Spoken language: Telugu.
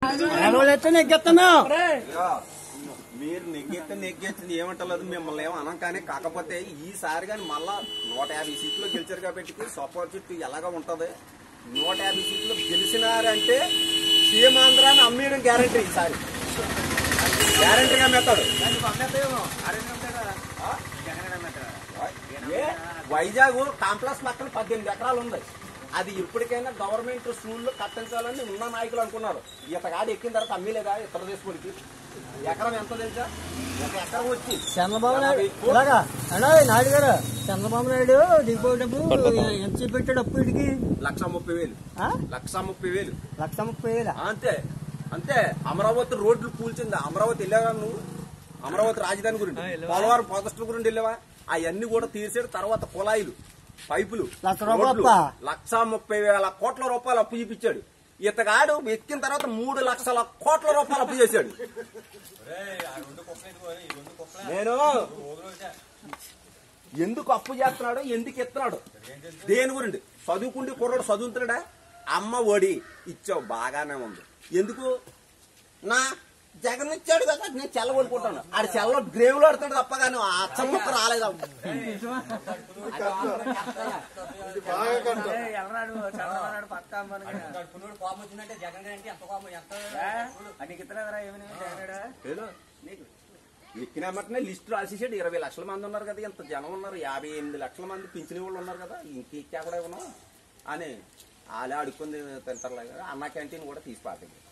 ఎలవలెత్తే నెగ్గెత్తున్నావు ఇదిగో, మీరు నెగ్గెత్తే నెగ్గెత్తింది ఏమంటలేదు మిమ్మల్ని ఏమో అనం కానీ కాకపోతే ఈసారి కానీ మళ్ళా నూట యాభై సీట్లు గెలిచారు కాబట్టి సపోర్ట్ చుట్టూ ఎలాగా ఉంటది నూట యాభై సీట్లు గెలిచినారంటే సీమాంధ్రాన్ని అమ్మేయడం గ్యారంటీ ఈసారి గ్యారంటీగా మెత్తాడు ఏ వైజాగ్ కాంప్లెక్స్ పక్కన పద్దెనిమిది ఎకరాలు ఉంది అది ఇప్పటికైనా గవర్నమెంట్ స్కూల్లో కట్టించాలని ఉన్న నాయకులు అనుకున్నారు ఇతగాడు ఎక్కిన తర్వాత అమ్మలేదా ఇతర దేశపుడికి ఎకరం ఎంత తెలుసా ఒక ఎకరం వచ్చి చంద్రబాబు నాయుడు ఇలాగా అన్నా నాయుడు గారు చంద్రబాబు నాయుడు దిగిపోయేటప్పుడు ఎంత చూపెట్టాడు అప్పు ఇటుకి లక్ష ముప్పై వేలు ఆ? లక్ష ముప్పై వేలు లక్ష ముప్పై వేల అంతే అంతే అమరావతి రోడ్లు కూల్చింది అమరావతి వెళ్ళావా నువ్వు అమరావతి రాజధాని గురించి పోలవరం ప్రాజెక్టుల గురించి వెళ్ళావా అవన్నీ కూడా తీసేడు తర్వాత కుళాయిలు పైపులు లక్ష రూపాయలు రోడ్లు, అప్పా? లక్ష ముప్పై వేల కోట్ల రూపాయలు అప్పు చూపించాడు ఇతగాడు ఎక్కిన తర్వాత మూడు లక్షల కోట్ల రూపాయలు అప్పు చేశాడు నేను ఎందుకు అప్పు చేస్తున్నాడు ఎందుకు ఎత్తున్నాడు దేని గురించి చదువుకుంటే కుర్రాడు చదువుతున్నాడా అమ్మ ఒడి ఇచ్చావు బాగానే ఉంది ఎందుకు నా జగన్ ఇచ్చాడు కదా నేను చెల్ల కొనుక్కుంటాను ఆడు చెల్ల గ్రేవులు ఆడుతాడు తప్ప కానీ ఆ అచ్చమ్మక్క రాలేదు ఎల్లరాడు చంద్రబాబు పక్కా మనకి కోపం వచ్చిందంటే జగన్ గారు అంటే ఎంత కోపం ఎంత నీకు ఇతలేదురా ఏమని జగన్ ఎక్కినామంటనే లిస్టు రాసేసాడు ఇరవై లక్షల మంది ఉన్నారు కదా ఇంత జనం ఉన్నారు యాభై ఎనిమిది లక్షల మంది పింఛని వాళ్ళు ఉన్నారు కదా ఇంక ఎక్కా కూడా ఇవ్వను అని వాళ్ళే అడుక్కుంది తింటారు అన్న క్యాంటీన్ కూడా తీసి పాతింది